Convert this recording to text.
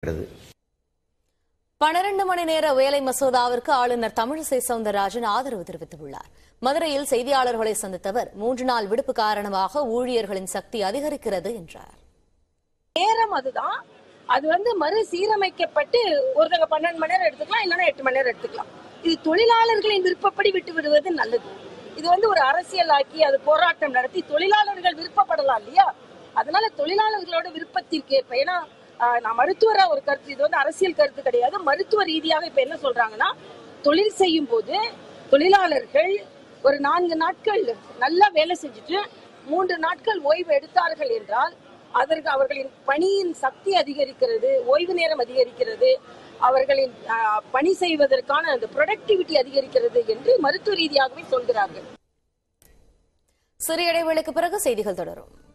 குறிப்பிடத்தக்கது பனிரண்டு மணி நேர வேலை மசோதாவிற்கு ஆளுநர் தமிழிசை சவுந்தரராஜன் ஆதரவு தெரிவித்துள்ளார் மதுரையில் செய்தியாளர்களை சந்தித்தவர் மூன்று நாள் விடுப்பு காரணமாக ஊழியர்களின் சக்தி அதிகரிக்கிறது என்றார் நேரம் அதுதான் அது வந்து மறுசீரமைக்கப்பட்டு ஒருத்தங்க பன்னெண்டு மணி நேரம் எடுத்துக்கலாம் இல்லைன்னா எட்டு மணி நேரம் எடுத்துக்கலாம் இது தொழிலாளர்களின் விருப்பப்படி விட்டு விடுவது நல்லது இது வந்து ஒரு அரசியலாக்கி அது போராட்டம் நடத்தி தொழிலாளர்கள் விருப்பப்படலாம் இல்லையா அதனால தொழிலாளர்களோட விருப்பத்திற்கு ஏற்ப ஏன்னா ஆஹ், நான் மருத்துவரா ஒரு கருத்து இது வந்து அரசியல் கருத்து கிடையாது மருத்துவ ரீதியாக இப்ப என்ன சொல்றாங்கன்னா தொழில் செய்யும் போது தொழிலாளர்கள் ஒரு நான்கு நாட்கள் நல்லா வேலை செஞ்சுட்டு மூன்று நாட்கள் ஓய்வு எடுத்தார்கள் என்றால் அதற்கு அவர்களின் பணியின் சக்தி அதிகரிக்கிறது ஓய்வு நேரம் அதிகரிக்கிறது அவர்களின் ஆஹ், பணி செய்வதற்கான அந்த ப்ரொடக்டிவிட்டி அதிகரிக்கிறது என்று மருத்துவ ரீதியாகவே சொல்கிறார்கள் சிறிய இடைவேளைக்கு பிறகு செய்திகள் தொடரும்